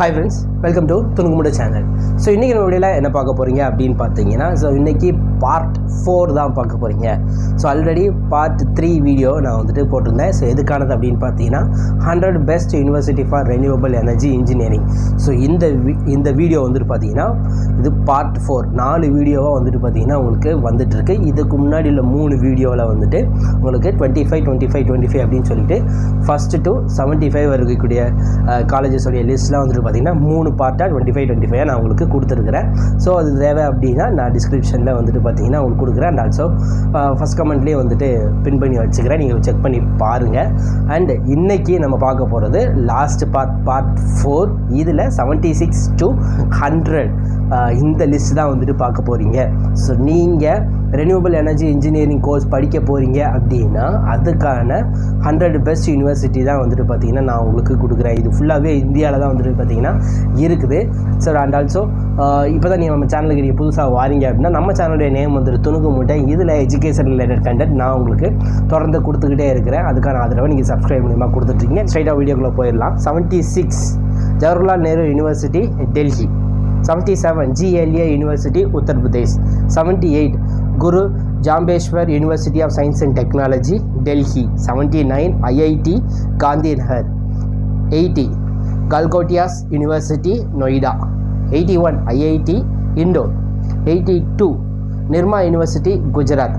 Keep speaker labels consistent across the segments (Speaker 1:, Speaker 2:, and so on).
Speaker 1: Hi friends welcome to துணுக்குமுட channel so இன்றைக்கி நம்ம வீடியோவில் என்ன பார்க்க போகிறீங்க அப்படின்னு பார்த்தீங்கன்னா ஸோ இன்றைக்கி பார்ட் ஃபோர் தான் பார்க்க போகிறீங்க so already part three video நான் வந்துட்டு போட்டிருந்தேன் ஸோ எதுக்கானது அப்படின்னு பார்த்தீங்கன்னா hundred best university for renewable energy engineering so இந்த வி- இந்த வீடியோ வந்துட்டு பார்த்தீங்கன்னா இது பார்ட் ஃபோர் நாலு வீடியோவாக வந்துட்டு பார்த்தீங்கன்னா உங்களுக்கு வந்துட்டு இருக்கு இதுக்கு முன்னாடி உள்ள மூணு வீடியோவில் வந்துட்டு உங்களுக்கு twenty five twenty five twenty five அப்படின்னு சொல்லிட்டு ஃபஸ்ட்டு டு செவன்ட்டி ஃபைவ் இருக்கக்கூடிய காலேஜஸோடைய லிஸ்ட்லாம் வந்துட்டு பார்த்தீங்கன்னா மூணு பார்ட்டாக டுவெண்ட்டி ஃபைவ் டுவெண்ட்டி ஃபைவ் நான் உங்களுக்கு கொடுத்துருக்குறேன் ஸோ அது தேவை அப்படின்னா நான் டிஸ்கிரிப்ஷனில் வந்துட்டு பார்த்தீங்கன்னா உங்களுக்கு கொடுக்குறேன் அண்ட் ஆல்சோ ஃபஸ்ட் கமெண்ட்லேயே வந்துட்டு பின் பண்ணி வச்சுக்கிறேன் நீங்கள் செக் பண்ணி பாருங்கள் அண்ட் இன்னைக்கு நம்ம பார்க்க போகிறது லாஸ்ட் பார்ட் பார்ட் ஃபோர் இதில் செவன்ட்டி சிக்ஸ் டு ஹண்ட்ரட் இந்த லிஸ்ட் தான் வந்துட்டு பார்க்க போகிறீங்க ஸோ நீங்கள் ரெனியூவபிள் எனர்ஜி இன்ஜினியரிங் கோர்ஸ் படிக்க போகிறீங்க அப்படின்னா அதுக்கான ஹண்ட்ரட் பெஸ்ட் யூனிவர்சிட்டி தான் வந்துட்டு பார்த்தீங்கன்னா நான் உங்களுக்கு கொடுக்குறேன் இது ஃபுல்லாகவே இந்தியாவில் தான் வந்துட்டு பார்த்தீங்கன்னா இருக்குது சார் அண்ட் ஆல்சோ இப்போ தான் நீங்கள் நம்ம சேனலுக்கு நீங்கள் புதுசாக வாரீங்க அப்படின்னா நம்ம சேனலுடைய நேம் வந்துட்டு துணுக்கு மூட்டை இதில் எஜுகேஷன் ரிலேட்டட் கண்டென்ட் நான் உங்களுக்கு தொடர்ந்து கொடுத்துக்கிட்டே இருக்கிறேன் அதுக்கான ஆதரவை நீங்கள் சப்ஸ்கிரைப் மூலியமாக கொடுத்துட்ருக்கீங்க ஸ்ட்ரைட்டாக வீடியோக்குள்ளே போயிடலாம் seventy six Jawaharlal Nehru university Delhi 77 GLA University Uttar Pradesh 78 Guru Jambeshwar University of Science and Technology Delhi 79 IIT Gandhinagar 80 Galgotias University Noida 81 IIT Indore 82 Nirma University Gujarat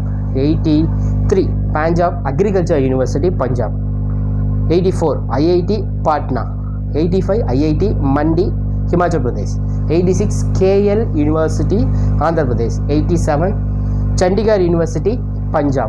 Speaker 1: 83 Punjab Agriculture University Punjab 84 IIT Patna 85 IIT Mandi Himachal Pradesh 86 KL University Andhra Pradesh 87 Chandigarh University Punjab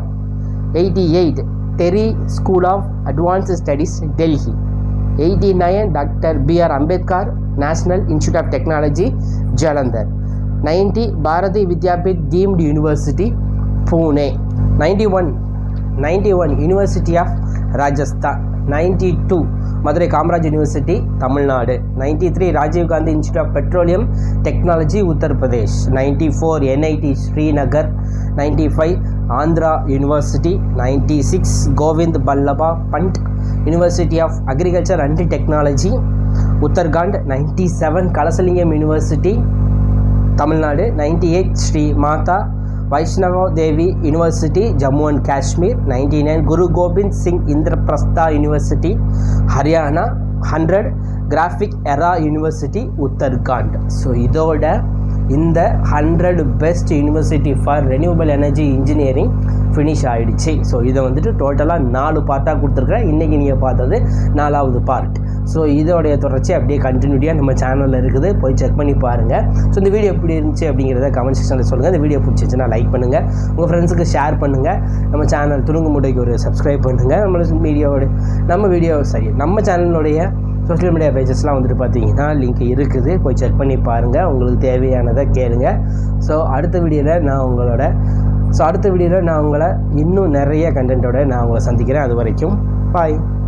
Speaker 1: 88 Terry School of Advanced Studies Delhi 89 Dr. B.R. Ambedkar National Institute of Technology Jalandhar 90 Bharati Vidyapith Deemed University Pune 91 91 University of Rajasthan 92 Madurai Kamaraj university Tamil Nadu 93 Rajiv Gandhi institute of petroleum technology Uttar Pradesh 94 four NIT Srinagar 95 five Andhra university 96 six Govind Ballabh Pant university of agriculture and technology Uttarakhand 97 seven Kalasalingam university Tamil Nadu 98 eight Shri Mata Vaishno Devi university Jammu and Kashmir 99 nine Guru Gobind Singh Indraprastha university Haryana hundred graphic era university Uttarakhand so இதோட இந்த hundred best university for renewable energy engineering finish ஆயிடுச்சு so இதை வந்துட்டு டோட்டலாக நாலு பார்ட்டாக கொடுத்துருக்குறேன் இன்றைக்கி நீங்கள் பார்த்தது நாலாவது பார்ட் ஸோ இதோடைய தொடர்ச்சி அப்படியே கண்டினியூட்டியாக நம்ம சேனலில் இருக்குது போய் செக் பண்ணி பாருங்கள் ஸோ இந்த வீடியோ எப்படி இருந்துச்சு அப்படிங்கிறத கமெண்ட் செக்ஷனில் சொல்லுங்கள் இந்த வீடியோ பிடிச்சிச்சுன்னா லைக் பண்ணுங்கள் உங்கள் ஃப்ரெண்ட்ஸுக்கு ஷேர் பண்ணுங்கள் நம்ம சேனல் துணுங்கு முட்டைக்கு ஒரு சப்ஸ்கிரைப் பண்ணுங்கள் நம்ம வீடியோவோட நம்ம வீடியோ சரி நம்ம சேனலுடைய சோஷியல் மீடியா பேஜஸ்லாம் வந்துட்டு பார்த்தீங்கன்னா லிங்க் இருக்குது போய் செக் பண்ணி பாருங்கள் உங்களுக்கு தேவையானதை கேளுங்க ஸோ அடுத்த வீடியோவில் நான் உங்களோட ஸோ அடுத்த வீடியோவில் நான் உங்களை இன்னும் நிறைய கண்டென்ட்டோட நான் உங்களை சந்திக்கிறேன் அது வரைக்கும் பாய்